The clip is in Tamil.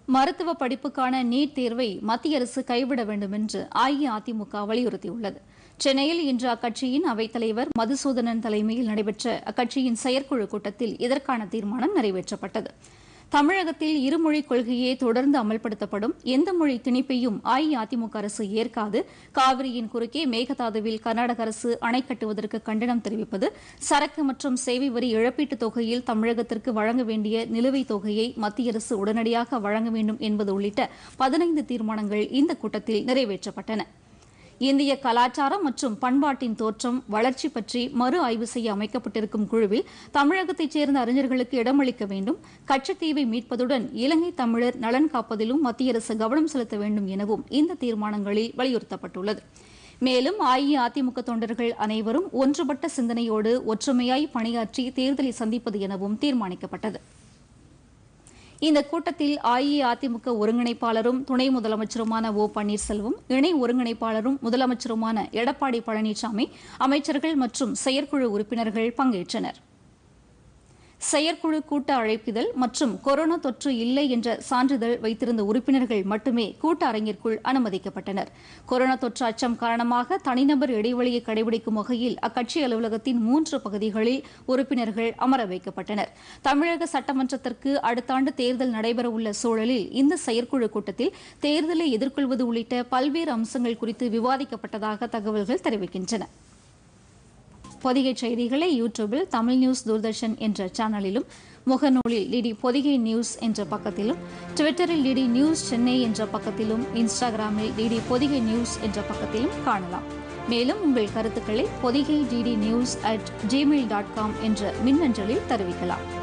மருத்துவ படிப்புக்கான நீட் தேர்வை மத்திய அரசு கைவிட வேண்டும் என்று அஇஅதிமுக வலியுறுத்தியுள்ளது சென்னையில் இன்று அக்கட்சியின் அவைத்தலைவர் மதுசூதனன் தலைமையில் நடைபெற்ற அக்கட்சியின் செயற்குழு கூட்டத்தில் இதற்கான தீர்மானம் நிறைவேற்றப்பட்டது தமிழகத்தில் இருமொழிக் கொள்கையே தொடர்ந்து அமல்படுத்தப்படும் எந்த மொழி திணிப்பையும் அஇஅதிமுக அரசு ஏற்காது காவிரியின் குறுக்கே மேகதாதுவில் கர்நாடக அரசு அணை கட்டுவதற்கு கண்டனம் தெரிவிப்பது சரக்கு மற்றும் சேவை வரி இழப்பீட்டுத் தொகையில் தமிழகத்திற்கு வழங்க வேண்டிய நிலுவைத் தொகையை மத்திய அரசு உடனடியாக வழங்க வேண்டும் என்பது உள்ளிட்ட பதினைந்து தீர்மானங்கள் இந்த கூட்டத்தில் நிறைவேற்றப்பட்டன இந்திய கலாச்சாரம் மற்றும் பண்பாட்டின் தோற்றம் வளர்ச்சி பற்றி மறு ஆய்வு செய்ய அமைக்கப்பட்டிருக்கும் குழுவில் தமிழகத்தைச் சேர்ந்த அறிஞர்களுக்கு இடமளிக்க வேண்டும் கச்சத்தீவை மீட்பதுடன் இலங்கை தமிழர் நலன் காப்பதிலும் மத்திய அரசு கவனம் செலுத்த வேண்டும் எனவும் இந்த தீர்மானங்களில் வலியுறுத்தப்பட்டுள்ளது மேலும் அஇஅதிமுக தொண்டர்கள் அனைவரும் ஒன்றுபட்ட சிந்தனையோடு ஒற்றுமையாய் பணியாற்றி தேர்தலை சந்திப்பது எனவும் தீர்மானிக்கப்பட்டது இந்த கூட்டத்தில் அஇஅதிமுக ஒருங்கிணைப்பாளரும் துணை முதலமைச்சருமான ஓ பன்னீர்செல்வம் இணை ஒருங்கிணைப்பாளரும் முதலமைச்சருமான எடப்பாடி பழனிசாமி அமைச்சர்கள் மற்றும் செயற்குழு உறுப்பினர்கள் பங்கேற்றனர் செயற்குழு கூட்ட அழைப்பிதழ் மற்றும் கொரோனா தொற்று இல்லை என்ற சான்றிதழ் வைத்திருந்த உறுப்பினர்கள் மட்டுமே கூட்ட அரங்கிற்குள் அனுமதிக்கப்பட்டனர் கொரோனா தொற்று அச்சம் காரணமாக தனிநபர் இடைவெளியை கடைபிடிக்கும் வகையில் அக்கட்சி அலுவலகத்தின் மூன்று பகுதிகளில் உறுப்பினர்கள் அமர வைக்கப்பட்டனர் தமிழக சட்டமன்றத்திற்கு அடுத்த ஆண்டு தேர்தல் நடைபெறவுள்ள சூழலில் இந்த செயற்குழு கூட்டத்தில் தேர்தலை எதிர்கொள்வது உள்ளிட்ட பல்வேறு அம்சங்கள் குறித்து விவாதிக்கப்பட்டதாக தகவல்கள் தெரிவிக்கின்றன பொதிகை செய்திகளை யூடியூபில் தமிழ் நியூஸ் தூர்தர்ஷன் என்ற சேனலிலும் முகநூலில் டிடி பொதிகை நியூஸ் என்ற பக்கத்திலும் ட்விட்டரில் டிடி நியூஸ் சென்னை என்ற பக்கத்திலும் இன்ஸ்டாகிராமில் டிடி பொதிகை நியூஸ் என்ற பக்கத்திலும் காணலாம் மேலும் உங்கள் கருத்துக்களை Podhigai DD news at Gmail dot com என்ற மின்னஞ்சலில் தெரிவிக்கலாம்